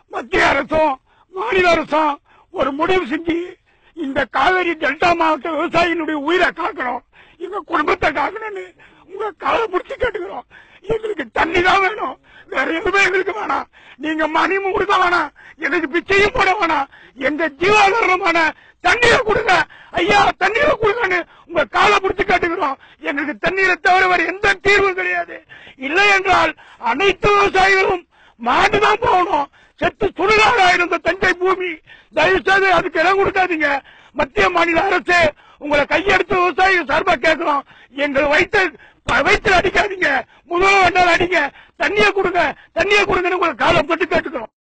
மத்திய அரசும் மாநில அரசும் ஒரு முடிவு செஞ்சு இந்த காவேரி டெல்டா மாவட்ட விவசாயிகளுடைய உயிரை காக்கணும் எங்க குடும்பத்தை காக்கணும்னு உங்க காலை பிடிச்சி கேட்டுக்கிறோம் எங்களுக்கு தண்ணி தான் வேணும் வேற எதுவுமே எங்களுக்கு வேணாம் நீங்க மணி கொடுக்க வேணாம் எனக்கு பிச்சையும் போட வேணாம் எங்க ஜீவாதாரமான தண்ணீரை கொடுங்க ஐயா தண்ணீரை கொடுங்கன்னு உங்க காலை பிடிச்சி கேட்டுக்கிறோம் எங்களுக்கு தண்ணீரை தவிர வேற எந்த தீர்வும் கிடையாது இல்லை என்றால் அனைத்து விவசாயிகளும் மாண்டுதான் போகணும் செத்து சுடுகாடா இருந்த தஞ்சை பூமி தயவு செய்து அதுக்கு இடம் கொடுக்காதீங்க மத்திய மாநில அரசு உங்களை கையெடுத்து விவசாயிகள் சார்பா கேட்கிறோம் எங்கள் வயிற்று வயிற்றுல அடிக்காதீங்க முதல்ல வேண்டாம் அடிங்க தண்ணியை கொடுங்க தண்ணியை கொடுங்கன்னு உங்களை காலம் தொட்டு கேட்டுக்கிறோம்